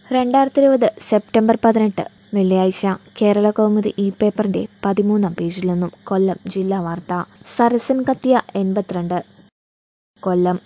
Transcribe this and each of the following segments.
രണ്ടായിരത്തി ഇരുപത് സെപ്റ്റംബർ പതിനെട്ട് വെള്ളിയാഴ്ച കേരള കൗമുദി ഈ പേപ്പറിന്റെ പതിമൂന്നാം പേജിൽ നിന്നും കൊല്ലം ജില്ലാ വാർത്ത സരസൻ കത്തിയ എൺപത്തിരണ്ട് കൊല്ലം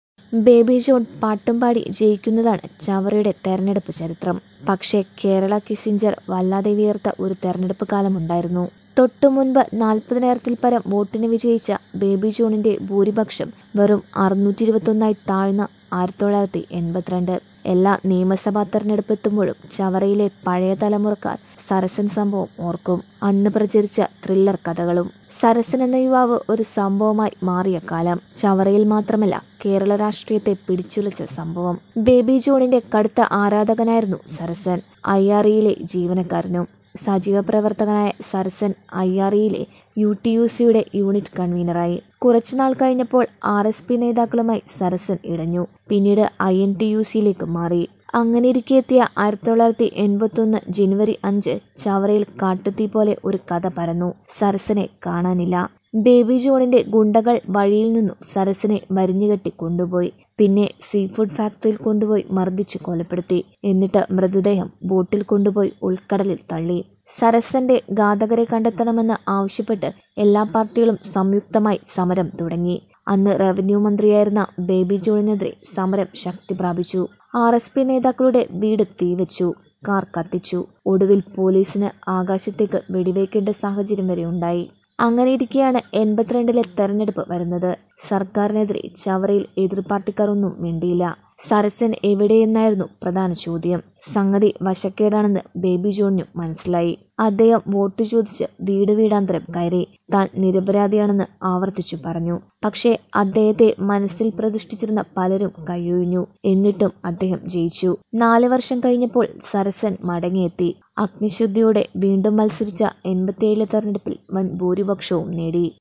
ബേബി ജോൺ പാട്ടുംപാടി ജയിക്കുന്നതാണ് ചവറയുടെ തെരഞ്ഞെടുപ്പ് ചരിത്രം പക്ഷേ കേരള കിസിഞ്ചർ വല്ലാതെ വിയർത്ത ഒരു തെരഞ്ഞെടുപ്പ് കാലമുണ്ടായിരുന്നു തൊട്ടു മുൻപ് നാൽപ്പതിനായിരത്തിൽ പരം വോട്ടിന് വിജയിച്ച ബേബി ജോണിന്റെ ഭൂരിപക്ഷം വെറും അറുന്നൂറ്റി ഇരുപത്തൊന്നായി താഴ്ന്ന ആയിരത്തി തൊള്ളായിരത്തി എൺപത്തിരണ്ട് എല്ലാ നിയമസഭാ തെരഞ്ഞെടുപ്പ് എത്തുമ്പോഴും ചവറയിലെ പഴയ തലമുറക്കാർ സരസൻ സംഭവം ഓർക്കും അന്ന് പ്രചരിച്ച ത്രില്ലർ കഥകളും സരസൻ എന്ന യുവാവ് ഒരു സംഭവമായി മാറിയ കാലം ചവറയിൽ മാത്രമല്ല കേരള രാഷ്ട്രീയത്തെ പിടിച്ചുലച്ച സംഭവം ബേബി ജോണിന്റെ കടുത്ത ആരാധകനായിരുന്നു സരസൻ ഐ ആർ ഇയിലെ ജീവനക്കാരനും സജീവ പ്രവർത്തകനായ സരസൻ ഐ ആർ ഇയിലെ യു ടി യു സിയുടെ യൂണിറ്റ് കൺവീനറായി കുറച്ചുനാൾ കഴിഞ്ഞപ്പോൾ ആർ എസ് പി നേതാക്കളുമായി സരസൻ ഇടഞ്ഞു പിന്നീട് ഐ എൻ ടി യു സിയിലേക്ക് മാറി അങ്ങനെ ഇരിക്കെ എത്തിയ ആയിരത്തി തൊള്ളായിരത്തി എൺപത്തൊന്ന് ജനുവരി അഞ്ച് ചവറയിൽ കാട്ടുതീ പോലെ ഒരു കഥ പരന്നു സരസനെ കാണാനില്ല ബേബി ജോണിന്റെ ഗുണ്ടകൾ വഴിയിൽ നിന്നും സരസനെ മരിഞ്ഞുകെട്ടി കൊണ്ടുപോയി പിന്നെ സീ ഫുഡ് ഫാക്ടറിയിൽ കൊണ്ടുപോയി മർദ്ദിച്ച് കൊലപ്പെടുത്തി എന്നിട്ട് മൃതദേഹം ബോട്ടിൽ കൊണ്ടുപോയി ഉൾക്കടലിൽ തള്ളി സരസന്റെ ഘാതകരെ കണ്ടെത്തണമെന്ന് ആവശ്യപ്പെട്ട് എല്ലാ പാർട്ടികളും സംയുക്തമായി സമരം തുടങ്ങി അന്ന് റവന്യൂ മന്ത്രിയായിരുന്ന ബേബി ജോണിനെതിരെ സമരം ശക്തി പ്രാപിച്ചു ആർ എസ് പി നേതാക്കളുടെ വീട് തീവച്ചു കാർ കത്തിച്ചു ഒടുവിൽ പോലീസിന് ആകാശത്തേക്ക് വെടിവെക്കേണ്ട സാഹചര്യം വരെ ഉണ്ടായി അങ്ങനെ ഇരിക്കെയാണ് എൺപത്തിരണ്ടിലെ തെരഞ്ഞെടുപ്പ് വരുന്നത് സർക്കാരിനെതിരെ ചവറയിൽ എതിർ പാർട്ടിക്കാർ ഒന്നും മിണ്ടിയില്ല സരസൻ എവിടെയെന്നായിരുന്നു പ്രധാന ചോദ്യം സംഗതി വശക്കേടാണെന്ന് ബേബി ജോണിനും മനസ്സിലായി അദ്ദേഹം വോട്ട് ചോദിച്ച് വീട് വീടാന്തരം കയറി താൻ നിരപരാധിയാണെന്ന് ആവർത്തിച്ചു പറഞ്ഞു പക്ഷേ അദ്ദേഹത്തെ മനസ്സിൽ പ്രതിഷ്ഠിച്ചിരുന്ന പലരും കൈയൊഴിഞ്ഞു എന്നിട്ടും അദ്ദേഹം ജയിച്ചു നാല് വർഷം കഴിഞ്ഞപ്പോൾ സരസൻ മടങ്ങിയെത്തി അഗ്നിശുദ്ധിയോടെ വീണ്ടും മത്സരിച്ച എൺപത്തിയേഴിലെ തെരഞ്ഞെടുപ്പിൽ വൻ ഭൂരിപക്ഷവും നേടി